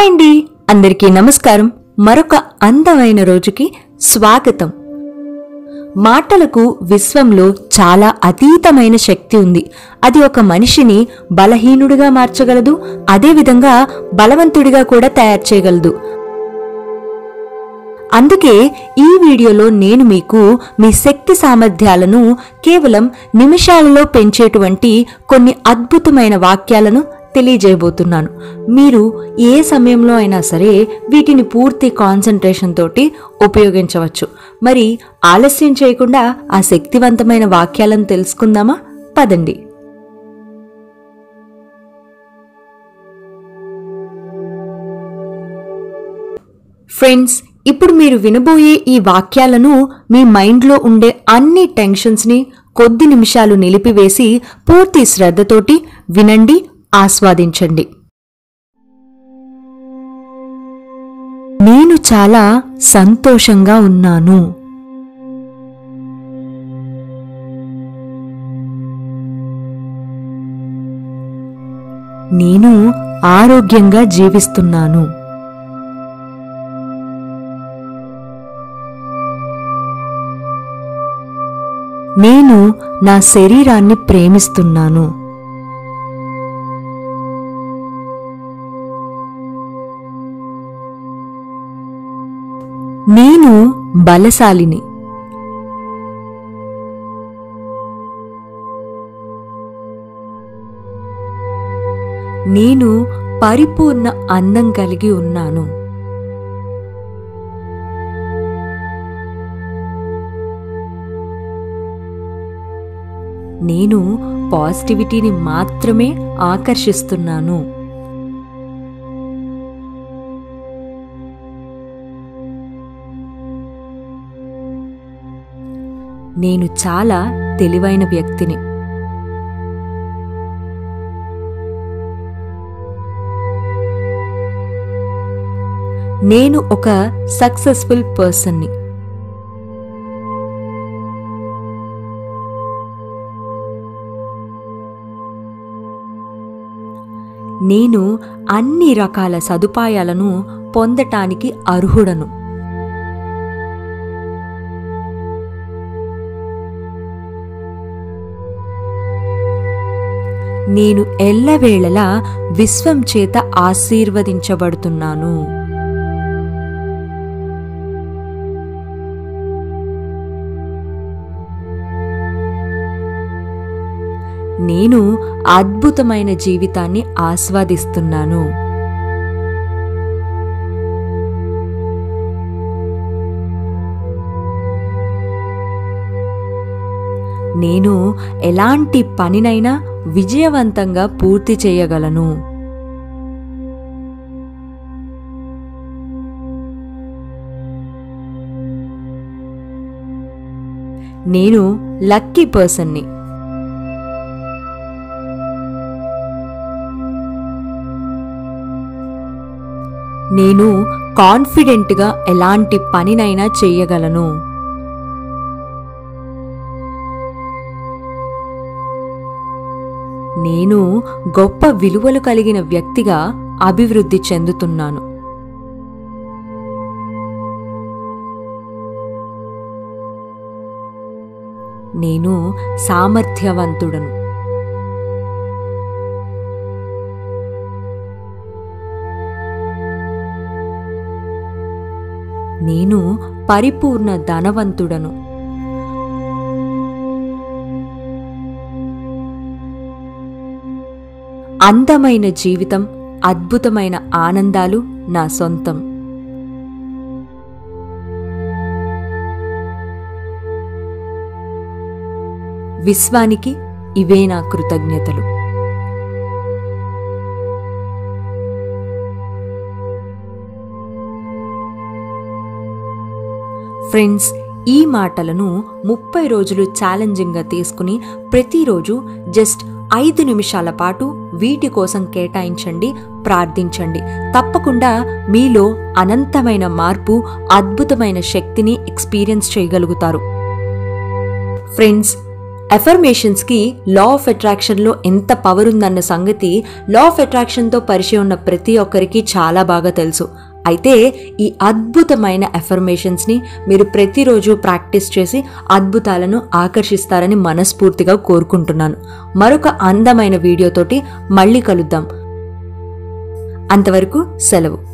hi అండి అందరికీ నమస్కారం మరొక అందమైన రోజుకి స్వాగతం మాటలకు విశ్వంలో చాలా అతీతమైన శక్తి ఉంది అది ఒక మనిషిని బలహీనుడిగా మార్చగలదు అదేవిధంగా బలవంతుడిగా కూడా తయారు చేయగలదు అందుకే ఈ వీడియోలో నేను మీకు మీ శక్తి సామర్థ్యాలను కేవలం నిమిషాలలో పెంచేటువంటి కొన్ని అద్భుతమైన వాక్యాలను తెలియజేయబోతున్నాను మీరు ఏ సమయంలో అయినా సరే వీటిని పూర్తి కాన్సన్ట్రేషన్ తోటి ఉపయోగించవచ్చు మరి ఆలస్యం చేయకుండా ఆ శక్తివంతమైన వాక్యాలను తెలుసుకుందామా పదండి ఫ్రెండ్స్ ఇప్పుడు మీరు వినబోయే ఈ వాక్యాలను మీ మైండ్లో ఉండే అన్ని టెన్షన్స్ని కొద్ది నిమిషాలు నిలిపివేసి పూర్తి శ్రద్ధతోటి వినండి ఆస్వాదించండి నేను చాలా సంతోషంగా ఉన్నాను నేను ఆరోగ్యంగా జీవిస్తున్నాను నేను నా శరీరాన్ని ప్రేమిస్తున్నాను నేను బలశాలిని నేను పరిపూర్ణ అందం కలిగి ఉన్నాను నేను పాజిటివిటీని మాత్రమే ఆకర్షిస్తున్నాను నేను చాలా తెలివైన వ్యక్తిని నేను ఒక సక్సెస్ఫుల్ పర్సన్ని నేను అన్ని రకాల సదుపాయాలను పొందటానికి అర్హుడను నేను ఎల్లవేళలా విశ్వం చేత ఆశీర్వదించబడుతున్నాను నేను అద్భుతమైన జీవితాన్ని ఆస్వాదిస్తున్నాను నేను ఎలాంటి పనినైనా విజయవంతంగా పూర్తి చేయగలను నేను లక్కీ పర్సన్ని నేను కాన్ఫిడెంట్గా ఎలాంటి పనినైనా చేయగలను నేను గొప్ప విలువలు కలిగిన వ్యక్తిగా అభివృద్ధి చెందుతున్నాను నేను సామర్థ్యవంతుడను నేను పరిపూర్ణ ధనవంతుడను అందమైన జీవితం అద్భుతమైన ఆనందాలు నా సొంతం విశ్వానికి ఇవే నా కృతజ్ఞతలు ఫ్రెండ్స్ ఈ మాటలను ముప్పై రోజులు ఛాలెంజింగ్గా తీసుకుని ప్రతిరోజు జస్ట్ ఐదు నిమిషాల పాటు వీటి కోసం కేటాయించండి ప్రార్థించండి తప్పకుండా మీలో అనంతమైన మార్పు అద్భుతమైన శక్తిని ఎక్స్పీరియన్స్ చేయగలుగుతారు ఫ్రెండ్స్ ఎఫర్మేషన్స్కి లా ఆఫ్ అట్రాక్షన్లో ఎంత పవర్ ఉందన్న సంగతి లా ఆఫ్ అట్రాక్షన్తో పరిచయం ఉన్న ప్రతి ఒక్కరికి చాలా బాగా తెలుసు అయితే ఈ అద్భుతమైన ఎఫర్మేషన్స్ని మీరు ప్రతిరోజు ప్రాక్టీస్ చేసి అద్భుతాలను ఆకర్షిస్తారని మనస్ఫూర్తిగా కోరుకుంటున్నాను మరొక అందమైన వీడియోతోటి మళ్ళీ కలుద్దాం అంతవరకు సెలవు